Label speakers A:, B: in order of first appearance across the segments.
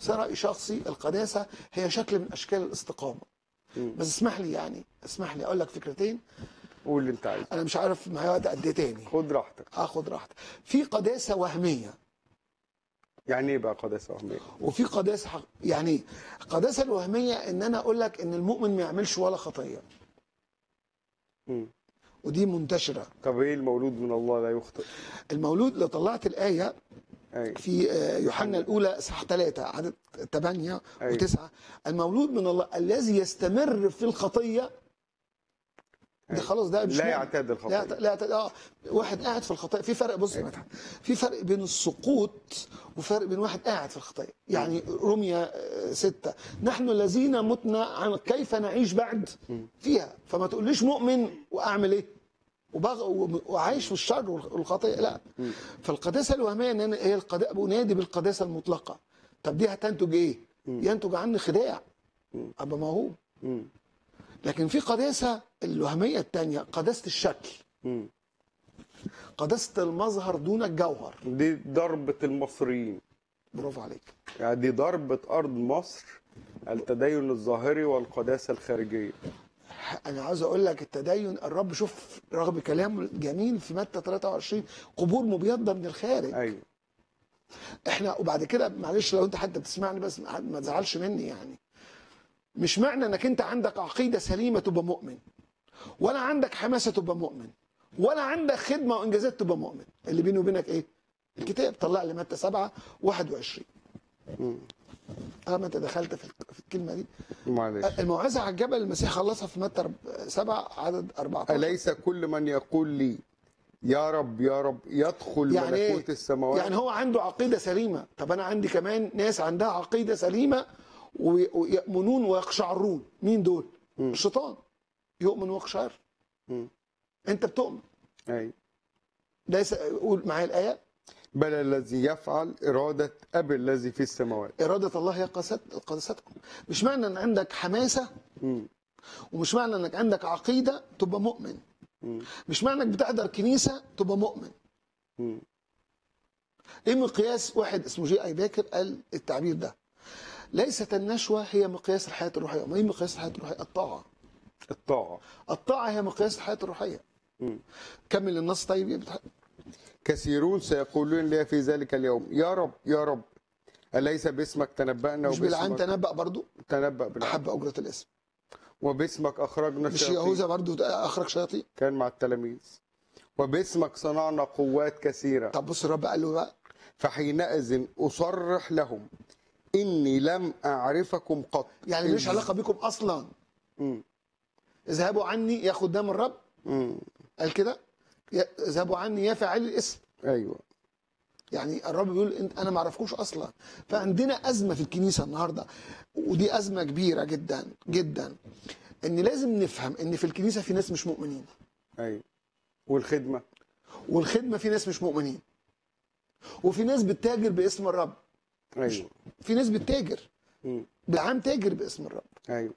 A: بس أنا رايي شخصي القداسه هي شكل من اشكال الاستقامه
B: مم.
A: بس اسمح لي يعني اسمح لي اقول لك فكرتين
B: قول اللي انت عايزه
A: انا مش عارف معايا وقت قد ايه تاني
B: خد راحتك
A: اخد راحتي في قداسه وهميه
B: يعني ايه بقى قداسه وهميه
A: وفي قداسه حق... يعني إيه؟ القداسه الوهميه ان انا اقول لك ان المؤمن ما يعملش ولا خطيه
B: مم.
A: ودي منتشره
B: طب ايه المولود من الله لا يخطئ
A: المولود لو طلعت الايه
B: اي
A: في آه، يوحنا الاولى اصحاح 3 عدد 8
B: أيوة.
A: و9 المولود من الله الذي يستمر في الخطيه ده
B: أيوة.
A: خلاص ده مش
B: لا
A: مؤمن.
B: يعتاد
A: لا
B: الخطيه
A: لا يعتاد- اه واحد قاعد في الخطيه في فرق بص يا مدحت في فرق بين السقوط وفرق بين واحد قاعد في الخطيه يعني رمية آه، ستة نحن الذين متنا عن كيف نعيش بعد فيها فما تقوليش مؤمن واعمل ايه وبغ... وعايش في الشر والخطيه لا فالقداسه الوهميه ان انا هي القد... بنادي بالقداسه المطلقه طب دي هتنتج ايه؟ ينتج عني خداع ابقى موهوب
B: مم.
A: لكن في قداسه الوهميه الثانيه قداسه الشكل
B: مم.
A: قداسه المظهر دون الجوهر
B: دي ضربه المصريين
A: برافو عليك
B: يعني دي ضربه ارض مصر التدين الظاهري والقداسه الخارجيه
A: انا عاوز اقول لك التدين الرب شوف رغم كلامه الجميل في متى 23 قبور مبيضه من الخارج
B: ايوه
A: احنا وبعد كده معلش لو انت حتى بتسمعني بس ما ما تزعلش مني يعني مش معنى انك انت عندك عقيده سليمه تبقى مؤمن ولا عندك حماسه تبقى مؤمن ولا عندك خدمه وانجازات تبقى مؤمن اللي بيني وبينك ايه الكتاب طلع لي متى 7 21
B: مم.
A: اه ما انت دخلت في في الكلمه دي
B: معلش
A: الموعظه على الجبل المسيح خلصها في متى 7 عدد 14
B: أليس كل من يقول لي يا رب يا رب يدخل
A: يعني إيه؟
B: ملكوت السماوات
A: يعني هو عنده عقيده سليمه طب انا عندي كمان ناس عندها عقيده سليمه وي- ويؤمنون ويقشعرون مين دول
B: مم.
A: الشيطان يؤمن ويقشعر
B: مم.
A: انت بتؤمن
B: أي.
A: ليس قول معايا الايه
B: بل الذي يفعل إرادة أبي الذي في السماوات
A: اراده الله هي قدست- قدستكم مش معنى ان عندك حماسه
B: مم.
A: ومش معنى انك عندك عقيده تبقى مؤمن
B: مم.
A: مش معنى انك بتحضر كنيسه تبقى مؤمن
B: مم.
A: ايه مقياس واحد اسمه جي اي باكر قال التعبير ده ليست النشوه هي مقياس الحياه الروحيه ما هي مقياس الحياه الروحيه الطاعه
B: الطاعة
A: الطاعه هي مقياس الحياه الروحيه
B: مم.
A: كمل النص طيب يا بتح-
B: كثيرون سيقولون لي في ذلك اليوم يا رب يا رب أليس باسمك تنبأنا
A: مش بالعام
B: وباسمك
A: تنبأ برضو
B: تنبأ بالعام
A: احب اجره الاسم
B: وباسمك أخرجنا
A: مش
B: الشياطين
A: يهوذا برضو اخرج شياطين
B: كان مع التلاميذ وباسمك صنعنا قوات كثيرة
A: طب بص الرب قال له بقى
B: فحينئذ أصرح لهم إني لم أعرفكم قط
A: يعني مش علاقه بيكم اصلا
B: مم.
A: اذهبوا عني يا خدام الرب
B: مم.
A: قال كده يا- اذهبوا عني يا فاعل الاسم
B: أيوه
A: يعني الرب بيقول انت انا ما اعرفكوش اصلا فعندنا ازمه في الكنيسه النهارده ودي ازمه كبيره جدا جدا ان لازم نفهم ان في الكنيسه في ناس مش مؤمنين
B: أيوه والخدمة
A: والخدمه في ناس مش مؤمنين وفي ناس بتتاجر باسم الرب
B: أيوه
A: في ناس بتتاجر
B: مم.
A: بالعام تاجر باسم الرب
B: أيوه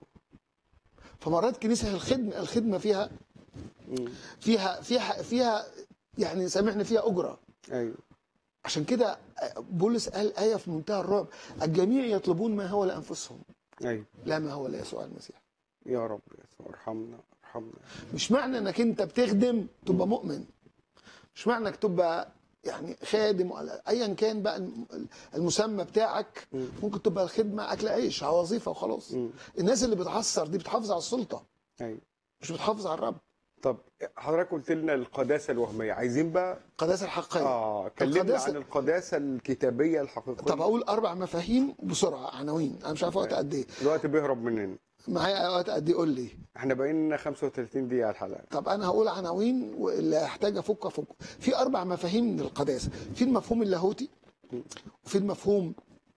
A: فمرات كنيسه الخدمه الخدمه فيها
B: مم.
A: فيها فيها فيها يعني سامحني فيها اجره
B: أيوه
A: عشان كده بولس قال ايه في منتهى الرعب الجميع يطلبون ما هو لانفسهم
B: أيوه
A: لا ما هو ليسوع المسيح
B: يا رب يسوع ارحمنا ارحمنا
A: مش معنى انك انت بتخدم تبقى مؤمن مش معنى انك تبقى يعني خادم ولا ايا كان بقى الم- المسمى بتاعك
B: مم.
A: ممكن تبقى الخدمه اكل عيش على وظيفه وخلاص
B: مم.
A: الناس اللي بتعصر دي بتحافظ على السلطه
B: أيوه
A: مش بتحافظ على الرب
B: طب حضرتك قلت لنا القداسة الوهمية عايزين بقى
A: القداسه الحقيقيه
B: اه كلمنا
A: القداسة-
B: عن القداسة الكتابية الحقيقية
A: طب اقول اربع مفاهيم بسرعه عناوين انا مش عارف وقت قد ايه
B: الوقت بيهرب مننا
A: معايا وقت قد ايه قول لي
B: احنا باقي لنا 35 دقيقة على الحلقة
A: طب انا هقول عناوين واللي هحتاج افك افك في اربع مفاهيم من القداسه في المفهوم اللاهوتي وفي المفهوم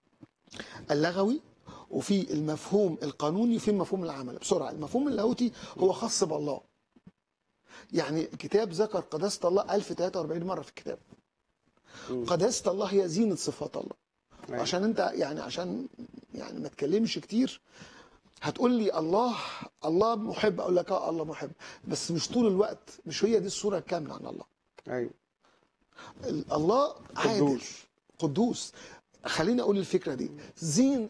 A: اللغوي وفي المفهوم القانوني وفي المفهوم العملي بسرعه المفهوم اللاهوتي هو خاص بالله يعني الكتاب ذكر قداسه الله 1043 مره في الكتاب
B: مم.
A: قداسه الله هي زينه صفات الله
B: أيوة.
A: عشان انت يعني عشان يعني ما تكلمش كتير هتقول لي الله الله محب اقول لك اه الله محب بس مش طول الوقت مش هي دي الصوره الكامله عن الله
B: ايوه
A: ال- الله عادل
B: قدوس.
A: قدوس خليني اقول الفكره دي زين